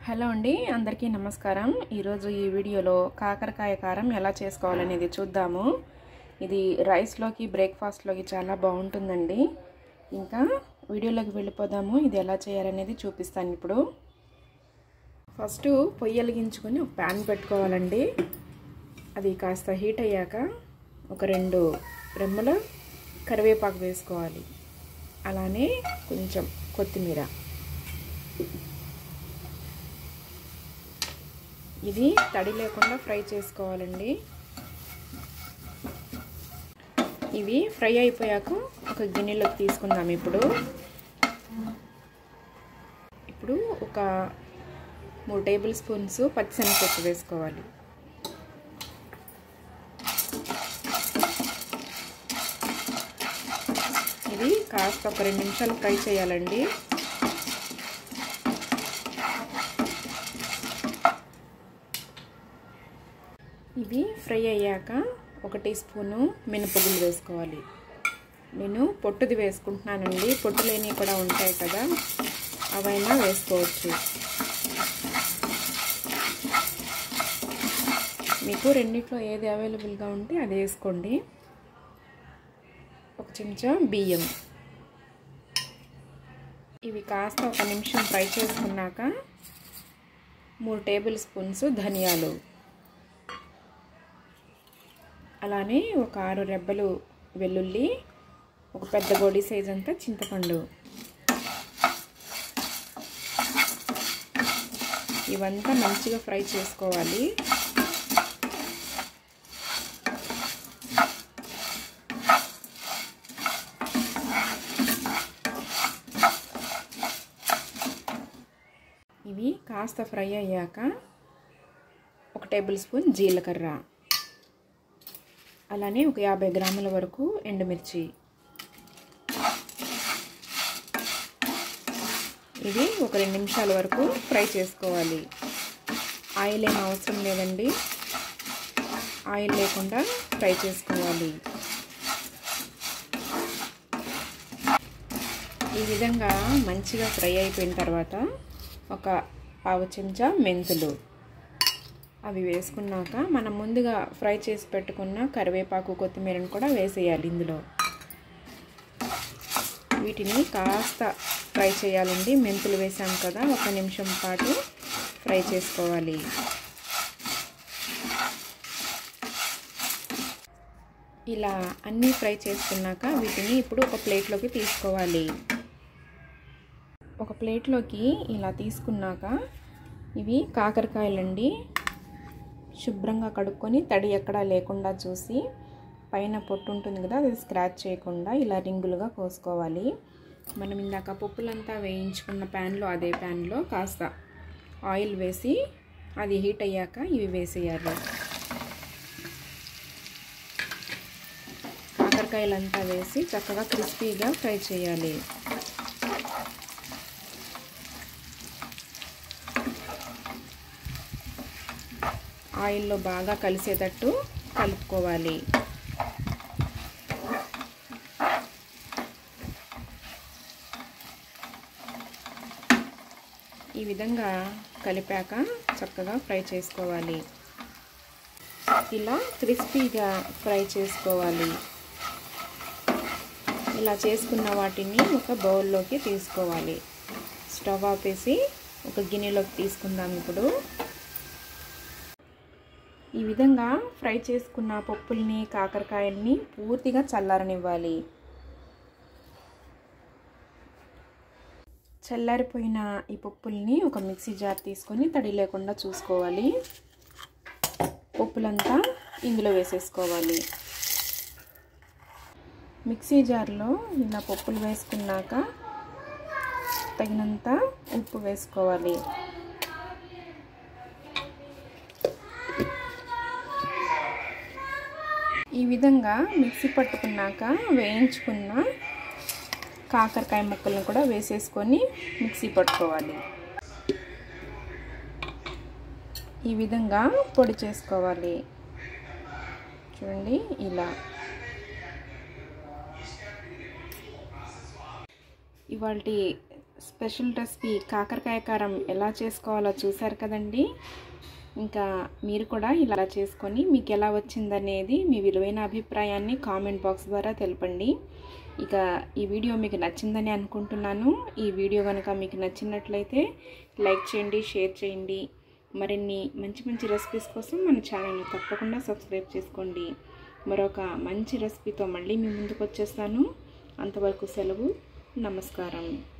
hello అండి అందరికీ నమస్కారం ఈరోజు ఈ వీడియోలో కాకరకాయ కారం ఎలా చేసుకోవాలనేది చూద్దాము ఇది రైస్లోకి బ్రేక్ఫాస్ట్లోకి చాలా బాగుంటుందండి ఇంకా వీడియోలోకి వెళ్ళిపోదాము ఇది ఎలా చేయాలనేది చూపిస్తాను ఇప్పుడు ఫస్ట్ పొయ్యి వెలిగించుకొని ఒక ప్యాన్ పెట్టుకోవాలండి అది కాస్త హీట్ అయ్యాక ఒక రెండు రెమ్మల కరివేపాకు వేసుకోవాలి అలానే కొంచెం కొత్తిమీర ఇది తడి లేకుండా ఫ్రై చేసుకోవాలండి ఇవి ఫ్రై అయిపోయాక ఒక గిన్నెలోకి తీసుకుందాం ఇప్పుడు ఇప్పుడు ఒక మూడు టేబుల్ స్పూన్స్ పచ్చిశనగపప్పు వేసుకోవాలి ఇది కాస్త ఒక రెండు నిమిషాలు ఫ్రై చేయాలండి ఇవి ఫ్రై అయ్యాక ఒక టీ స్పూను మినపగుళ్ళు వేసుకోవాలి నేను పొట్టుది వేసుకుంటున్నానండి పొట్టు లేనివి కూడా ఉంటాయి కదా అవైనా వేసుకోవచ్చు మీకు రెండిట్లో ఏది అవైలబుల్గా ఉంటే అది వేసుకోండి ఒక చెంచా బియ్యం ఇవి కాస్త ఒక నిమిషం ఫ్రై చేసుకున్నాక మూడు టేబుల్ స్పూన్స్ ధనియాలు అలానే ఒక ఆరు రెబ్బలు వెల్లుల్లి ఒక పెద్ద గోడి సైజ్ అంతా చింతపండు ఇవంతా మంచిగా ఫ్రై చేసుకోవాలి ఇవి కాస్త ఫ్రై అయ్యాక ఒక టేబుల్ స్పూన్ జీలకర్ర అలానే ఒక యాభై గ్రాముల వరకు ఎండుమిర్చి ఇది ఒక రెండు నిమిషాల వరకు ఫ్రై చేసుకోవాలి ఆయిల్ ఏం అవసరం లేదండి ఆయిల్ లేకుండా ఫ్రై చేసుకోవాలి ఈ విధంగా మంచిగా ఫ్రై అయిపోయిన తర్వాత ఒక పావు చెంచా మెంతులు అవి వేసుకున్నాక మనం ముందుగా ఫ్రై చేసి పెట్టుకున్న కరివేపాకు కొత్తిమీరను కూడా వేసేయాలి ఇందులో వీటిని కాస్త ఫ్రై చేయాలండి మెంతులు వేసాం కదా ఒక నిమిషం పాటు ఫ్రై చేసుకోవాలి ఇలా అన్నీ ఫ్రై చేసుకున్నాక వీటిని ఇప్పుడు ఒక ప్లేట్లోకి తీసుకోవాలి ఒక ప్లేట్లోకి ఇలా తీసుకున్నాక ఇవి కాకరకాయలండి శుభ్రంగా కడుక్కొని తడి ఎక్కడా లేకుండా చూసి పైన పొట్టు ఉంటుంది కదా అది స్క్రాచ్ చేయకుండా ఇలా రింగులుగా కోసుకోవాలి మనం ఇందాక పప్పులంతా వేయించుకున్న ప్యాన్లో అదే ప్యాన్లో కాస్త ఆయిల్ వేసి అది హీట్ అయ్యాక ఇవి వేసేయాలి కాకరకాయలంతా వేసి చక్కగా క్రిస్పీగా ఫ్రై చేయాలి ఆయిల్లో బాగా కలిసేటట్టు కలుపుకోవాలి ఈ విధంగా కలిపాక చక్కగా ఫ్రై చేసుకోవాలి ఇలా క్రిస్పీగా ఫ్రై చేసుకోవాలి ఇలా చేసుకున్న వాటిని ఒక బౌల్లోకి తీసుకోవాలి స్టవ్ ఆపేసి ఒక గిన్నెలోకి తీసుకుందాం ఇప్పుడు ఈ విధంగా ఫ్రై చేసుకున్న పప్పుల్ని కాకరకాయల్ని పూర్తిగా చల్లారనివ్వాలి చల్లారిపోయిన ఈ పప్పుల్ని ఒక మిక్సీ జార్ తీసుకొని తడి లేకుండా చూసుకోవాలి పప్పులంతా ఇందులో వేసేసుకోవాలి మిక్సీ జార్లో ఇలా పప్పులు వేసుకున్నాక తగినంత ఉప్పు వేసుకోవాలి ఈ విధంగా మిక్సీ పట్టుకున్నాక వేయించుకున్న కాకరకాయ ముక్కలను కూడా వేసేసుకొని మిక్సీ పట్టుకోవాలి ఈ విధంగా పొడి చేసుకోవాలి చూడండి ఇలా ఇవాళ స్పెషల్ రెసిపీ కాకరకాయ కారం ఎలా చేసుకోవాలో చూసారు కదండి ఇంకా మీరు కూడా ఇలా చేసుకొని మీకు ఎలా వచ్చిందనేది మీ విలువైన అభిప్రాయాన్ని కామెంట్ బాక్స్ ద్వారా తెలపండి ఇక ఈ వీడియో మీకు నచ్చిందని అనుకుంటున్నాను ఈ వీడియో కనుక మీకు నచ్చినట్లయితే లైక్ చేయండి షేర్ చేయండి మరిన్ని మంచి మంచి రెసిపీస్ కోసం మన ఛానల్ని తప్పకుండా సబ్స్క్రైబ్ చేసుకోండి మరొక మంచి రెసిపీతో మళ్ళీ మీ ముందుకు వచ్చేస్తాను అంతవరకు సెలవు నమస్కారం